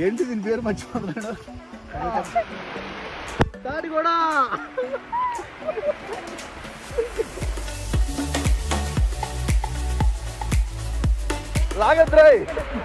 ఏంటి దీని పేరు మర్చిపోతున్నాడు తాటి కూడా లాగద్రాయ్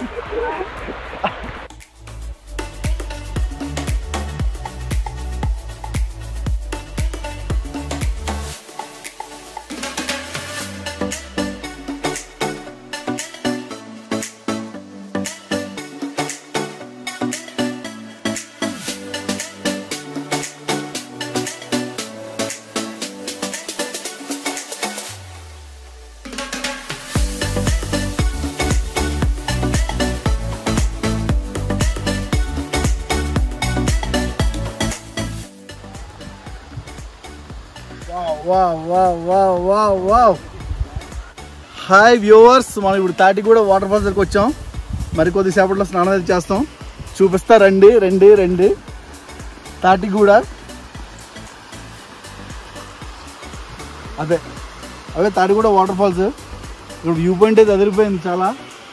wow wow wow wow wow hi viewers మనం ఇప్పుడు తాటి కూడా వాటర్ ఫాల్స్ దగ్గరికి వచ్చాం మరి కొద్దిసేపట్లో స్నానం అది చేస్తాం చూపిస్తా రండి రండి రండి తాటి కూడా అదే అదే తాటి కూడా వాటర్ ఫాల్స్ ఇప్పుడు వ్యూ పాయింట్ అయితే అదిరిపోయింది చాలా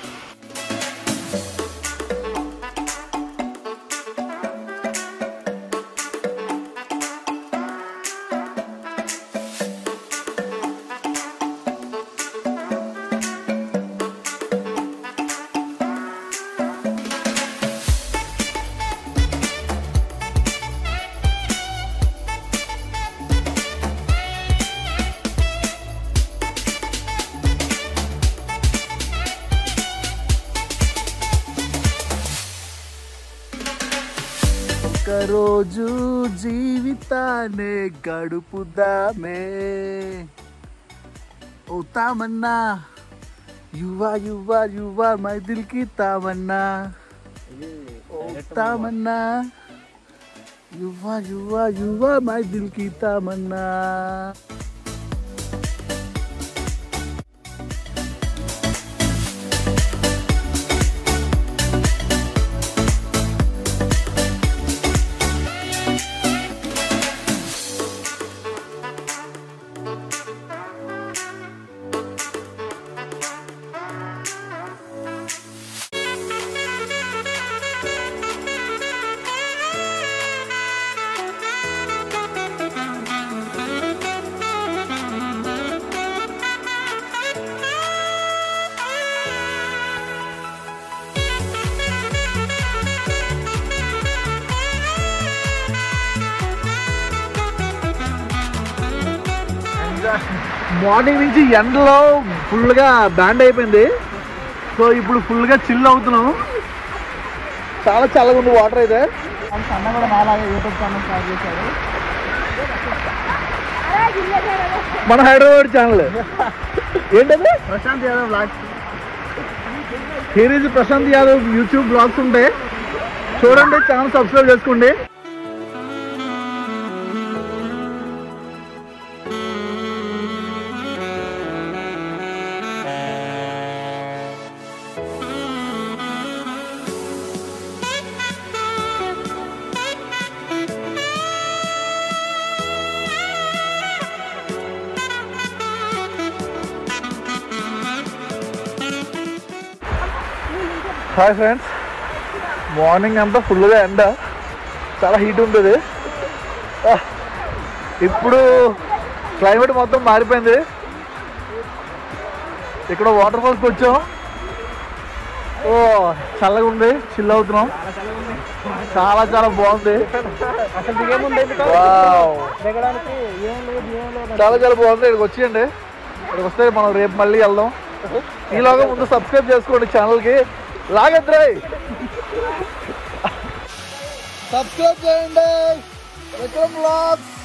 ఒకరోజు జీవితాన్ని గడుపుదామే ఓ తామన్నా యువ యువ యువ మై దిల్ కి తామన్నా ఓ తామన్నా యువ యువ యువ మై దిల్ కి తామన్నా మార్నింగ్ నుంచి ఎండలో ఫుల్గా బ్యాండ్ అయిపోయింది సో ఇప్పుడు ఫుల్గా చిల్ అవుతున్నాం చాలా చల్లగా ఉంది వాటర్ అయితే అన్న కూడా నాలాగే యూట్యూబ్ ఛానల్ స్టార్ట్ చేశాడు మన హైదరాబాద్ ఛానల్ ఏంటది Prashanth Yadav blogs here is Prashanth Yadav YouTube blogs ఉంటాయి చూడండి ఛానల్ సబ్స్క్రైబ్ చేసుకోండి హాయ్ ఫ్రెండ్స్ మార్నింగ్ అంతా ఫుల్గా ఎండ చాలా హీట్ ఉంటుంది ఆ, ఇప్పుడు క్లైమేట్ మొత్తం మారిపోయింది ఇక్కడ వాటర్ ఫాల్స్కి వచ్చాం ఓ చల్లగా ఉంది చిల్ అవుతున్నాం చాలా చాలా బాగుంది అసలు దిగేముంది వావ్. దిగడానికి ఏం లేదు ఏం లేదు చాలా చాలా బాగుంది ఇక్కడికి వచ్చేయండి ఇక్కడికి వస్తే మనం రేపు మళ్ళీ వెళ్దాం ఈలోగా ముందు సబ్స్క్రైబ్ చేసుకోండి ఛానల్కి లాగద్రాయ్ సబ్స్క్రైబ్ చేయండి విక్రమ్ బ్లాగ్స్